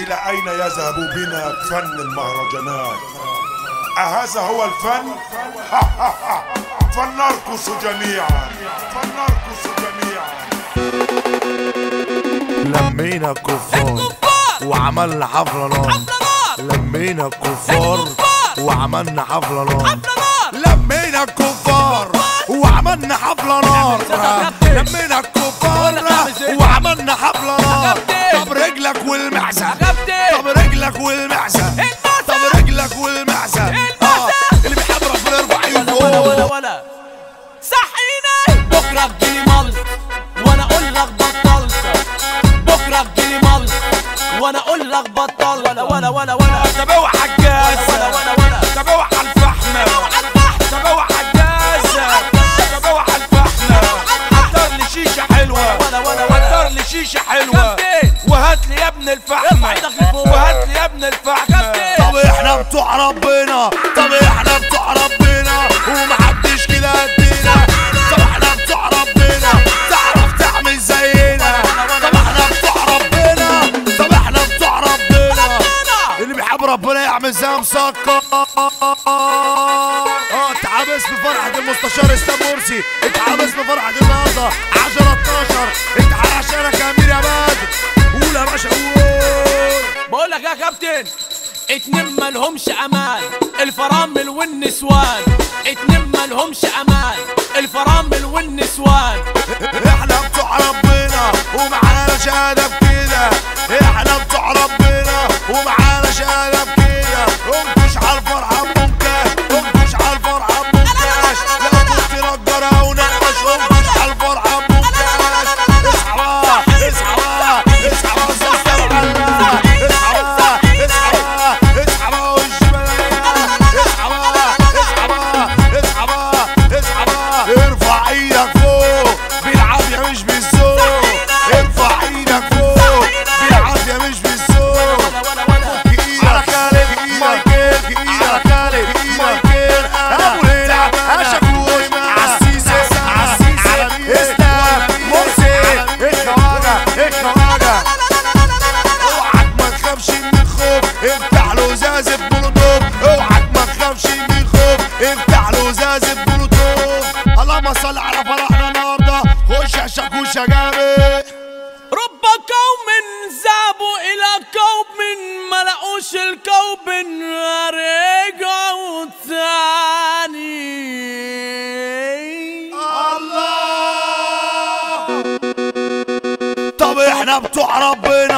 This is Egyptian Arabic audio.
إلى أين يذهب بنا فن المهرجانات أهذا هو الفن؟ فلنرقص جميعا فلنرقص جميعا لمينا الكفار وعملنا حفلة نار لمينا الكفار وعملنا حفلة نار لمينا الكفار وعملنا حفلة نار لمينا الكفار وعملنا حفلة نار طب رجلك والمعزة طب رجلك والمعزة طب رجلك والمعزة آه، اللي بيحب ربنا يرفع ايده ولا فوق ولا ولا صحيني بكره تجيلي مال وانا اقول لك بطلت بكره تجيلي مال وانا اقول لك بطلت ولا ولا ولا ولا طب اوعى الجاز ولا ولا ولا طب اوعى الفحمة طب اوعى الجاز طب اوعى الفحمة حضر لي شيشة حلوة ولا ولا ولا حضر لي شيشة حلوة كابتن. وهات لي يا ابن الفحمة ارفع ايدك لفوق. وهات لي يا ابن الفحمة كابتن. طب احنا بتوع ربنا طب احنا بتوع ربنا ومحدش كده قدنا طب احنا بتوع ربنا تعرف تعمل زينا طب احنا بتوع ربنا طب احنا بتوع ربنا اللي بيحب ربنا يعمل زي مسكر اه اتعبس بفرحة المستشار اسلام مرسي اتعبس بفرحة النهارده 10 12 اتعال عشانك يا امير يا بدر قول يا باشا قول بقول لك يا كابتن اتنين مالهمش امان الفرامل والنسوان اتنين مالهمش امان الفرامل والنسوان احنا بتوع ربنا ومعانا شهادة بكده احنا بتوع ربنا ومعانا شهادة بكده انكش على الفرحة بمنكاش انكش على الفرحة بمنكاش لو كنت نجار او نقاش انكش على الفرحة بمنكاش اصحى بقى اصحى بقى اصحى بقى زوجة معلمة اصحى بقى اصحى بقى اصحى بقى والجبلية اصحى بقى اصحى بقى اصحى بقى اصحى بقى ارفع ايدك فوق بالعافية مش بالذوق ارفع ايدك فوق بالعافية مش بالذوق ولا ولا ولا على خالد مايكل على خالد مايكل ابو ليلى اشكوش عسيسي عسيسي اسلام مرسي الخواجه الخواجه اوعك ما تخافش من الخوف افتح له ازازه بلوتوف اوعك ما تخافش من الخوف افتح له ازازه بلوتوف اللهم صل على فرحنا النهارده خش يا شاكوشه جامد رب قوم ذهبوا إلى قوم ما لقوش القوم رجعوا تاني طب احنا بتوع ربنا